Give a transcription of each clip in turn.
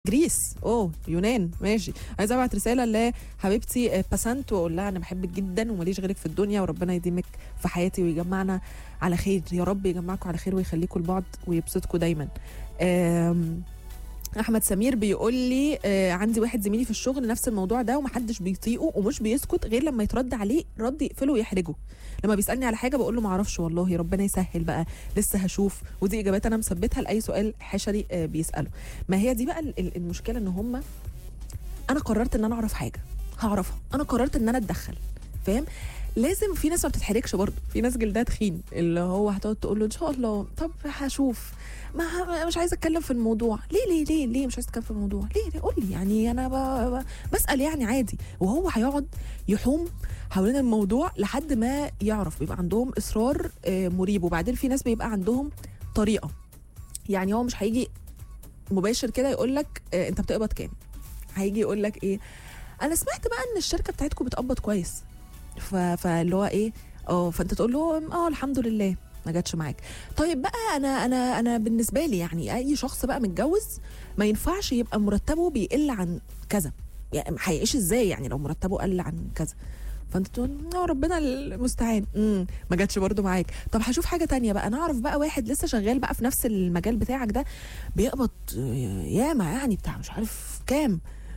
جريس اوه يونان ماشي عايزه ابعت رساله لحبيبتي آه، باسنت واقول لها انا بحبك جدا وماليش غيرك في الدنيا وربنا يديمك في حياتي ويجمعنا على خير يا رب يجمعكم على خير ويخليكم لبعض ويبسطكم دايما آم، احمد سمير بيقول لي آه عندي واحد زميلي في الشغل نفس الموضوع ده ومحدش بيطيقه ومش بيسكت غير لما يترد عليه رد يقفله ويحرجه لما بيسالني على حاجه بقول له ما اعرفش والله ربنا يسهل بقى لسه هشوف ودي اجابات انا مثبتها لاي سؤال حشري آه بيساله ما هي دي بقى ال- ال- المشكله ان هم انا قررت ان انا اعرف حاجه هعرفها انا قررت ان انا اتدخل فاهم لازم في ناس ما بتتحركش برضه في ناس جلدها تخين اللي هو هتقعد تقول له ان شاء الله طب هشوف ما مش عايزه اتكلم في الموضوع ليه ليه ليه ليه مش عايزه اتكلم في الموضوع ليه, ليه قول لي يعني انا ب... ب... بسال يعني عادي وهو هيقعد يحوم حوالين الموضوع لحد ما يعرف بيبقى عندهم اصرار آه، مريب وبعدين في ناس بيبقى عندهم طريقه يعني هو مش هيجي مباشر كده يقول لك آه، انت بتقبض كام هيجي يقول لك ايه انا سمعت بقى ان الشركه بتاعتكم بتقبض كويس ف... فاللي هو ايه اه فانت تقول له اه الحمد لله ما جاتش معاك طيب بقى انا انا انا بالنسبه لي يعني اي شخص بقى متجوز ما ينفعش يبقى مرتبه بيقل عن كذا يعني هيعيش ازاي يعني لو مرتبه قل عن كذا فانت تقول اه ربنا المستعان امم ما جاتش برضو معاك طب هشوف حاجه تانية بقى نعرف بقى واحد لسه شغال بقى في نفس المجال بتاعك ده بيقبض آه، ياما يعني بتاع مش عارف كام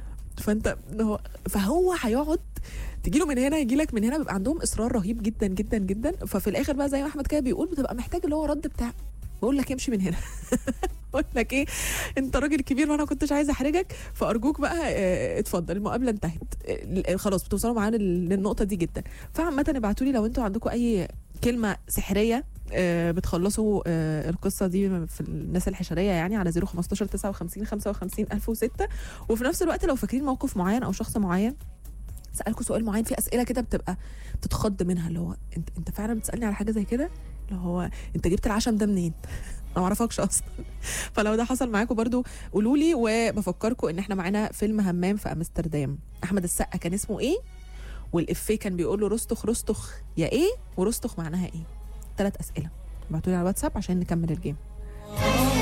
فانت هو فهو هيقعد تجيله من هنا يجي لك من هنا بيبقى عندهم اصرار رهيب جدا جدا جدا ففي الاخر بقى زي ما احمد كده بيقول بتبقى محتاج اللي هو رد بتاع بقول لك امشي من هنا بقول لك ايه انت راجل كبير وانا كنتش عايزه احرجك فارجوك بقى اه، اتفضل المقابله انتهت اه، خلاص بتوصلوا معانا لل- للنقطه دي جدا فعامه ابعتوا لي لو انتوا عندكم اي كلمه سحريه اه، بتخلصوا اه، القصه دي في الناس الحشريه يعني على 015 59 55 1006 وفي نفس الوقت لو فاكرين موقف معين او شخص معين سالكوا سؤال معين في اسئله كده بتبقى بتتخض منها اللي هو انت انت فعلا بتسالني على حاجه زي كده اللي هو انت جبت العشم ده منين انا ما اعرفكش اصلا فلو ده حصل معاكم برضو قولوا لي وبفكركم ان احنا معانا فيلم همام في امستردام احمد السقا كان اسمه ايه والافيه كان بيقول له رستخ رستخ يا ايه ورستخ معناها ايه ثلاث اسئله ابعتوا لي على الواتساب عشان نكمل الجيم